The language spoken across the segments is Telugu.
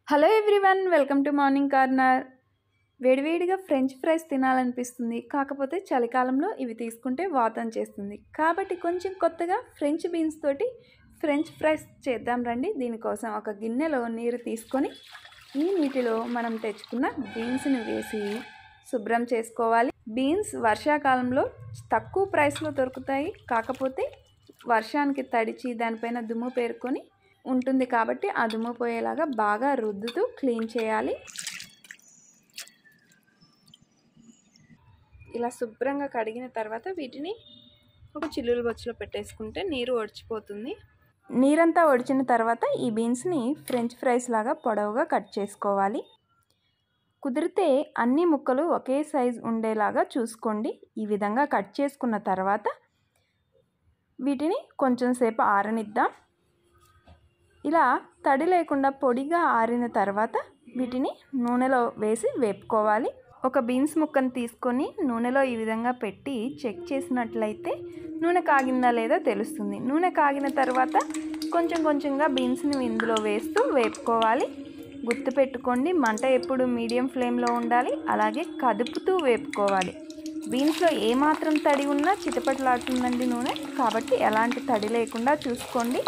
hello everyone welcome to morning corner వేడివేడిగా ఫ్రెంచ్ ఫ్రైస్ తినాలనిపిస్తుంది కాకపోతే చలికాలంలో ఇవి తీసుకుంటే వాతం చేస్తుంది కాబట్టి కొంచెం కొత్తగా ఫ్రెంచ్ బీన్స్ తోటి ఫ్రెంచ్ ఫ్రైస్ చేద్దాం రండి దీనికోసం ఒక గిన్నెలో నీరు తీసుకొని ఈ నీటిలో మనం తెచ్చుకున్న బీన్స్ని వేసి శుభ్రం చేసుకోవాలి బీన్స్ వర్షాకాలంలో తక్కువ ప్రైస్లో దొరుకుతాయి కాకపోతే వర్షానికి తడిచి దానిపైన దుమ్ము పేరుకొని ఉంటుంది కాబట్టి ఆ దుమ్ము పోయేలాగా బాగా రుద్దుతూ క్లీన్ చేయాలి ఇలా శుభ్రంగా కడిగిన తర్వాత వీటిని ఒక చిల్లుల బొచ్చులో పెట్టేసుకుంటే నీరు ఒడిచిపోతుంది నీరంతా ఒడిచిన తర్వాత ఈ బీన్స్ని ఫ్రెంచ్ ఫ్రైస్ లాగా పొడవుగా కట్ చేసుకోవాలి కుదిరితే అన్ని ముక్కలు ఒకే సైజ్ ఉండేలాగా చూసుకోండి ఈ విధంగా కట్ చేసుకున్న తర్వాత వీటిని కొంచెం సేపు ఆరనిద్దాం ఇలా తడి లేకుండా పొడిగా ఆరిన తర్వాత వీటిని నూనెలో వేసి వేపుకోవాలి ఒక బీన్స్ ముక్కను తీసుకొని నూనెలో ఈ విధంగా పెట్టి చెక్ చేసినట్లయితే నూనె కాగిందా లేదా తెలుస్తుంది నూనె కాగిన తర్వాత కొంచెం కొంచెంగా బీన్స్ని ఇందులో వేస్తూ వేపుకోవాలి గుర్తుపెట్టుకోండి మంట ఎప్పుడు మీడియం ఫ్లేమ్లో ఉండాలి అలాగే కదుపుతూ వేపుకోవాలి బీన్స్లో ఏమాత్రం తడి ఉన్నా చిటపట్లాడుతుందండి నూనె కాబట్టి ఎలాంటి తడి లేకుండా చూసుకోండి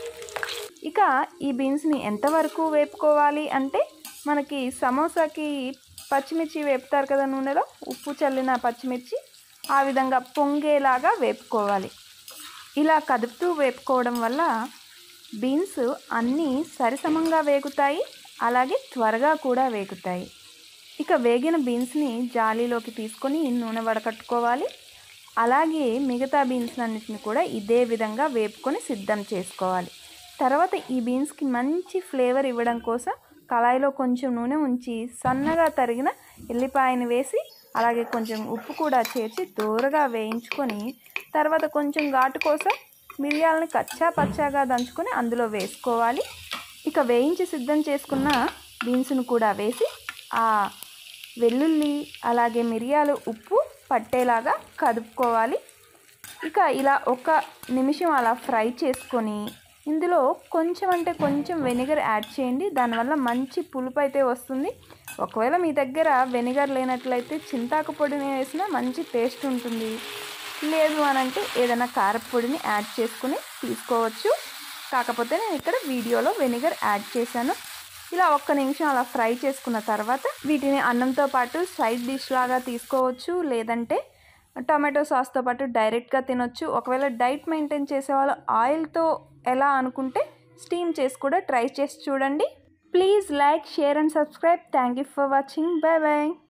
ఇక ఈ బీన్స్ని ఎంతవరకు వేపుకోవాలి అంటే మనకి సమోసాకి పచ్చిమిర్చి వేపుతారు కదా నూనెలో ఉప్పు చల్లిన పచ్చిమిర్చి ఆ విధంగా పొంగేలాగా వేపుకోవాలి ఇలా కదుపుతూ వేపుకోవడం వల్ల బీన్స్ అన్నీ సరిసమంగా వేగుతాయి అలాగే త్వరగా కూడా వేగుతాయి ఇక వేగిన బీన్స్ని జాలీలోకి తీసుకొని నూనె వడకట్టుకోవాలి అలాగే మిగతా బీన్స్ అన్నిటిని కూడా ఇదే విధంగా వేపుకొని సిద్ధం చేసుకోవాలి తర్వాత ఈ బీన్స్కి మంచి ఫ్లేవర్ ఇవ్వడం కోసం కళాయిలో కొంచెం నూనె ఉంచి సన్నగా తరిగిన ఎల్లిపాయను వేసి అలాగే కొంచెం ఉప్పు కూడా చేర్చి దూరగా వేయించుకొని తర్వాత కొంచెం ఘాటు కోసం మిరియాలని కచ్చా పచ్చాగా దంచుకొని అందులో వేసుకోవాలి ఇక వేయించి సిద్ధం చేసుకున్న బీన్స్ను కూడా వేసి ఆ వెల్లుల్లి అలాగే మిరియాలు ఉప్పు పట్టేలాగా కదుపుకోవాలి ఇక ఇలా ఒక నిమిషం అలా ఫ్రై చేసుకొని ఇందులో కొంచెం అంటే కొంచెం వెనిగర్ యాడ్ చేయండి దానివల్ల మంచి పులుపు అయితే వస్తుంది ఒకవేళ మీ దగ్గర వెనిగర్ లేనట్లయితే చింతాకు పొడిని వేసినా మంచి టేస్ట్ ఉంటుంది లేదు అని అంటే ఏదైనా కారపొడిని యాడ్ చేసుకుని తీసుకోవచ్చు కాకపోతే నేను ఇక్కడ వీడియోలో వెనిగర్ యాడ్ చేశాను ఇలా ఒక్క నిమిషం అలా ఫ్రై చేసుకున్న తర్వాత వీటిని అన్నంతో పాటు సైడ్ డిష్ లాగా తీసుకోవచ్చు లేదంటే టమాటో సాస్తో పాటు డైరెక్ట్గా తినొచ్చు ఒకవేళ డైట్ మెయింటైన్ చేసే వాళ్ళు ఆయిల్తో ఎలా అనుకుంటే స్టీమ్ చేసి కూడా ట్రై చేసి చూడండి please like share and subscribe thank you for watching bye bye